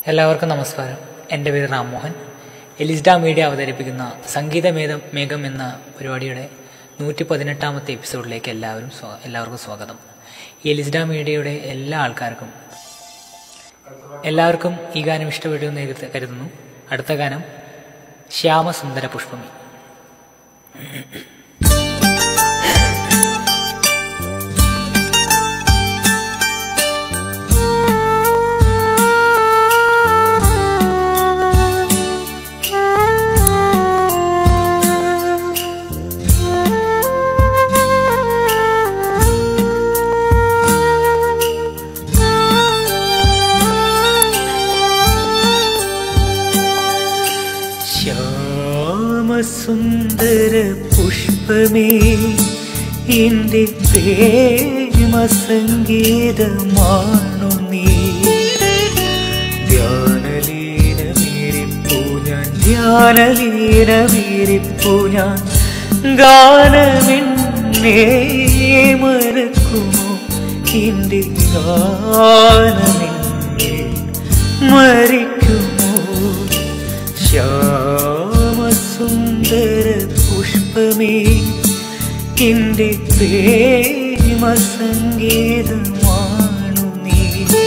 എല്ലാവർക്കും നമസ്കാരം എൻ്റെ പേര് റാംമോഹൻ എലിസ്ഡ മീഡിയ അവതരിപ്പിക്കുന്ന സംഗീത മേധം മേഘം എന്ന പരിപാടിയുടെ നൂറ്റി പതിനെട്ടാമത്തെ എപ്പിസോഡിലേക്ക് എല്ലാവരും സ്വാ- എല്ലാവർക്കും സ്വാഗതം ഈ എലിസ്ഡ മീഡിയയുടെ എല്ലാ ആൾക്കാർക്കും എല്ലാവർക്കും ഈ ഗാനം ഇഷ്ടപ്പെട്ടു എന്ന് കരുത- കരുതുന്നു അടുത്ത ഗാനം ശ്യാമസുന്ദര പുഷ്പമി ശ്യാമസുന്ദര പുഷ്പമേ എന്റെ പ്രേമ സംഗീതമാണു നീ ധ്യാനലീനമേരിപ്പൂ ഞാൻ ധ്യാനലീനമേരിപ്പൂ ഞാൻ ഗാനമെന്നേ മറക്കുമോ എന്റെ ഗാനമെന്നേ മരിക്കുമോ ശ്യാമസുന്ദര പുഷ്പമേ എന്റെ പ്രേമ സംഗീതമാണു നീ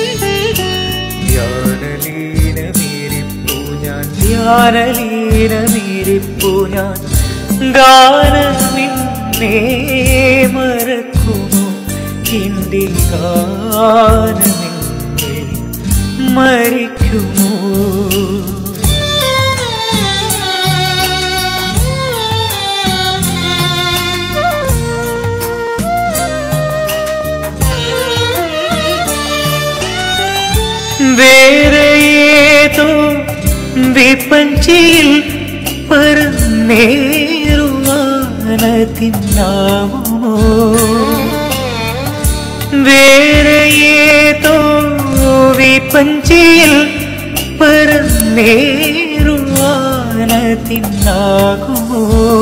ധ്യാനലീനമേരിപ്പൂ ഞാൻ ധ്യാനലീനമേരിപ്പൂ ഞാൻ ഗാനമിന്നേ മറക്കുമോ എന്റെ ഗാനമിന്നേ മരിക്കുമോ വേറെ ഏതോ വിപഞ്ചിയിൽ പറന്നേറുവാനതിന്നാമോ വേറെ ഏതോ വിപഞ്ചിയിൽ പറന്നേറുവാനതിന്നാകുമോ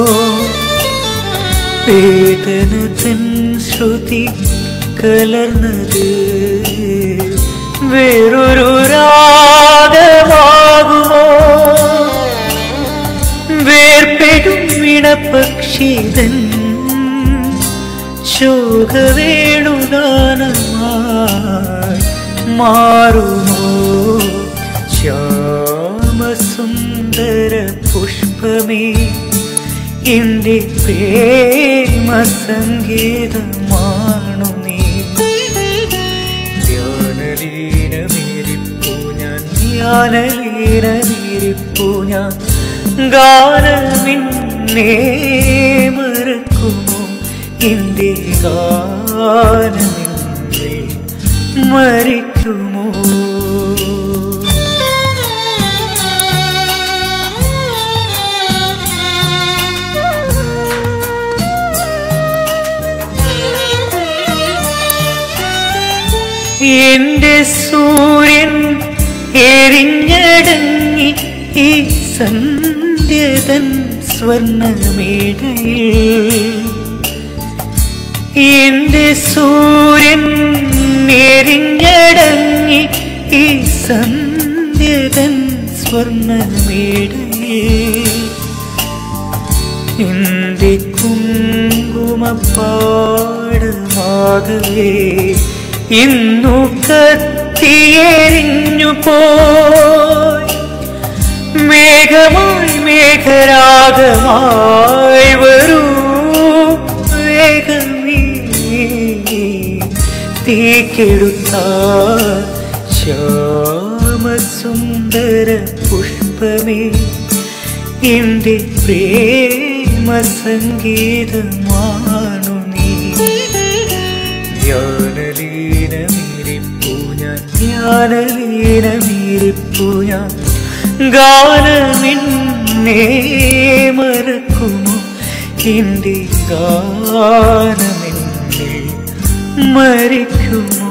വേദന തൻ ശ്രുതി കലർന്നത് വേറൊരു രാഗമാകുമോ വേർപ്പെടും വിണപക്ഷിതൻ ശോകവേണുഗാനമായി മാറുമോ ശ്യാമസുന്ദര പുഷ്പമേ എന്റെ പ്രേമ സംഗീതമാണു നീ ധ്യാനലീനമേരിപ്പൂ ഞാൻ ധ്യാനലീനമേരിപ്പൂ ഞാൻ ഗാനമിന്നേ മറക്കുമോ എന്റെ ഗാനമിന്നേ മരിക്കുമോ എന്റെ സൂര്യൻ എരിഞ്ഞടങ്ങി ഈ സന്ധ്യതൻ സ്വർണമേടയിൽ എന്റെ സൂര്യൻ എരിഞ്ഞടങ്ങി ഈ സന്ധ്യതൻ സ്വർണമേടയിൽ എന്റെ കുങ്കുമപ്പാടമാകവേ ഇന്നു കത്തിയെരിഞ്ഞു പോയി മേഘമായി മേഘരാഗമായി വരൂ വേഗമേ തീക്കെടുത്ത ശ്യാമസുന്ദര പുഷ്പമേ എന്റെ പ്രേമ സംഗീതമാണു നീ ധ്യാനലീനമീരിപ്പൂ ഞാൻ ധ്യാനലീനമീരിപ്പൂ ഞാൻ ഗാനമിന്നേ മറക്കുമോ എന്റെ ഗാനമെന്നേ മരിക്കുമോ